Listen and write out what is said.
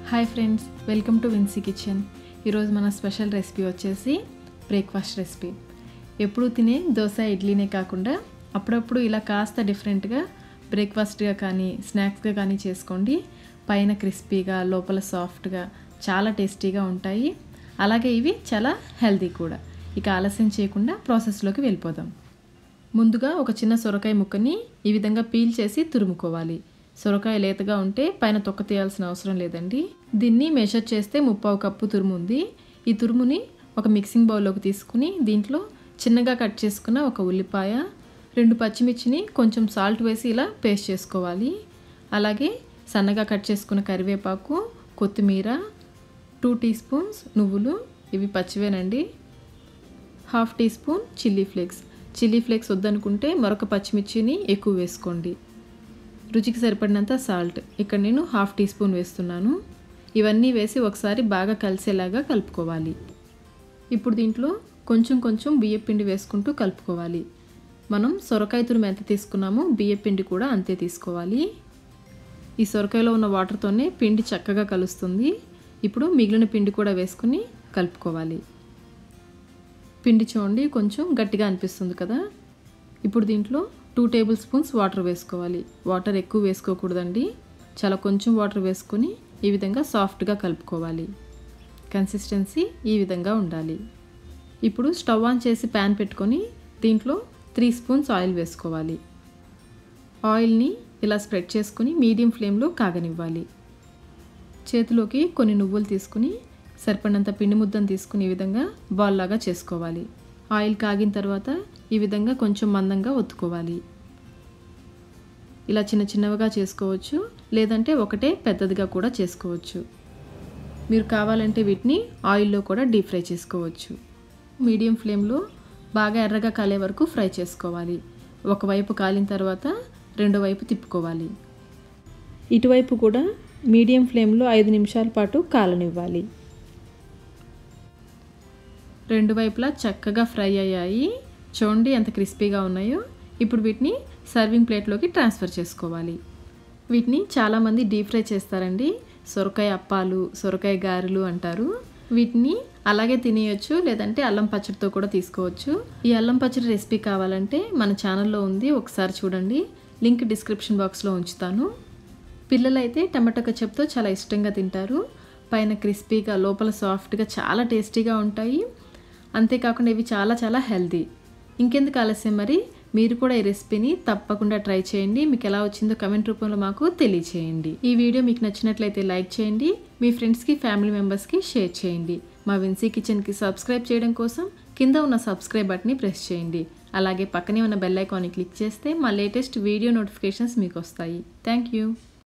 hi friends welcome to Vinci kitchen ఈరోజు మన special recipe వచ్చేసి బ్రేక్ఫాస్ట్ రెసిపీ ఎప్పుడు తినే దోశ ఇడ్లీనే కాకుండా అప్పుడప్పుడు ఇలా కాస్త డిఫరెంట్గా బ్రేక్ఫాస్ట్గా కానీ స్నాక్స్గా కానీ చేసుకోండి పైన క్రిస్పీగా లోపల సాఫ్ట్గా చాలా టేస్టీగా ఉంటాయి అలాగే ఇవి చాలా హెల్తీ కూడా ఇక ఆలస్యం చేయకుండా ప్రాసెస్లోకి వెళ్ళిపోదాం ముందుగా ఒక చిన్న సొరకాయ ముక్కని ఈ విధంగా పీల్ చేసి తురుముకోవాలి సొరకాయ లేతగా ఉంటే పైన తొక్క తీయాల్సిన అవసరం లేదండి దీన్ని మెషర్ చేస్తే ముప్పావు కప్పు తురుము ఉంది ఈ తురుముని ఒక మిక్సింగ్ బౌల్లోకి తీసుకుని దీంట్లో చిన్నగా కట్ చేసుకున్న ఒక ఉల్లిపాయ రెండు పచ్చిమిర్చిని కొంచెం సాల్ట్ వేసి ఇలా పేస్ట్ చేసుకోవాలి అలాగే సన్నగా కట్ చేసుకున్న కరివేపాకు కొత్తిమీర టూ టీ స్పూన్స్ నువ్వులు ఇవి పచ్చివేనండి half teaspoon chilli flakes chilli flakes వద్దనుకుంటే మరొక పచ్చిమిర్చిని ఎక్కువ వేసుకోండి రుచికి సరిపడినంత సాల్ట్ ఇక్కడ నేను హాఫ్ టీ స్పూన్ వేస్తున్నాను ఇవన్నీ వేసి ఒకసారి బాగా కలిసేలాగా కలుపుకోవాలి ఇప్పుడు దీంట్లో కొంచెం కొంచెం బియ్యపిండి వేసుకుంటూ కలుపుకోవాలి మనం సొరకాయ తురుము ఎంత తీసుకున్నామో బియ్యపిండి కూడా అంతే తీసుకోవాలి ఈ సొరకాయలో ఉన్న వాటర్తోనే పిండి చక్కగా కలుస్తుంది ఇప్పుడు మిగిలిన పిండి కూడా వేసుకుని కలుపుకోవాలి పిండి చూడండి కొంచెం గట్టిగా అనిపిస్తుంది కదా ఇప్పుడు దీంట్లో టూ టేబుల్ స్పూన్స్ వాటర్ వేసుకోవాలి వాటర్ ఎక్కువ వేసుకోకూడదండి చాలా కొంచెం వాటర్ వేసుకొని ఈ విధంగా సాఫ్ట్గా కలుపుకోవాలి కన్సిస్టెన్సీ ఈ విధంగా ఉండాలి ఇప్పుడు స్టవ్ ఆన్ చేసి ప్యాన్ పెట్టుకొని దీంట్లో త్రీ స్పూన్స్ ఆయిల్ వేసుకోవాలి ఆయిల్ని ఇలా స్ప్రెడ్ చేసుకుని మీడియం ఫ్లేమ్లో కాగనివ్వాలి చేతిలోకి కొన్ని నువ్వులు తీసుకుని సరిపడినంత పిండి ముద్దను తీసుకుని ఈ విధంగా బాల్ లాగా చేసుకోవాలి ఆయిల్ కాగిన తర్వాత ఈ విధంగా కొంచెం మందంగా ఒత్తుకోవాలి ఇలా చిన్న చిన్నవిగా చేసుకోవచ్చు లేదంటే ఒకటే పెద్దదిగా కూడా చేసుకోవచ్చు మీరు కావాలంటే వీటిని ఆయిల్లో కూడా డీప్ ఫ్రై చేసుకోవచ్చు మీడియం ఫ్లేమ్లో బాగా ఎర్రగా కాలే వరకు ఫ్రై చేసుకోవాలి ఒకవైపు కాలిన తర్వాత రెండో వైపు తిప్పుకోవాలి ఇటువైపు కూడా మీడియం ఫ్లేమ్లో ఐదు నిమిషాల పాటు కాలనివ్వాలి రెండు వైపులా చక్కగా ఫ్రై అయ్యాయి చూడండి ఎంత క్రిస్పీగా ఉన్నాయో ఇప్పుడు వీటిని సర్వింగ్ ప్లేట్లోకి ట్రాన్స్ఫర్ చేసుకోవాలి వీటిని చాలామంది డీప్ ఫ్రై చేస్తారండి సొరకాయ అప్పాలు సొరకాయ గారెలు అంటారు వీటిని అలాగే తినేయొచ్చు లేదంటే అల్లం పచ్చడితో కూడా తీసుకోవచ్చు ఈ అల్లం పచ్చడి రెసిపీ కావాలంటే మన ఛానల్లో ఉంది ఒకసారి చూడండి లింక్ డిస్క్రిప్షన్ బాక్స్లో ఉంచుతాను పిల్లలైతే టమాటో కచప్తో చాలా ఇష్టంగా తింటారు పైన క్రిస్పీగా లోపల సాఫ్ట్గా చాలా టేస్టీగా ఉంటాయి అంతేకాకుండా ఇవి చాలా చాలా హెల్తీ ఇంకెందుకు ఆలస్యం మరి మీరు కూడా ఈ రెసిపీని తప్పకుండా ట్రై చేయండి మీకు ఎలా వచ్చిందో కమెంట్ రూపంలో మాకు తెలియచేయండి ఈ వీడియో మీకు నచ్చినట్లయితే లైక్ చేయండి మీ ఫ్రెండ్స్కి ఫ్యామిలీ మెంబర్స్కి షేర్ చేయండి మా విన్సీ కిచెన్కి సబ్స్క్రైబ్ చేయడం కోసం కింద ఉన్న సబ్స్క్రైబ్ బటన్ని ప్రెస్ చేయండి అలాగే పక్కనే ఉన్న బెల్ ఐకాన్ని క్లిక్ చేస్తే మా లేటెస్ట్ వీడియో నోటిఫికేషన్స్ మీకు వస్తాయి థ్యాంక్ యూ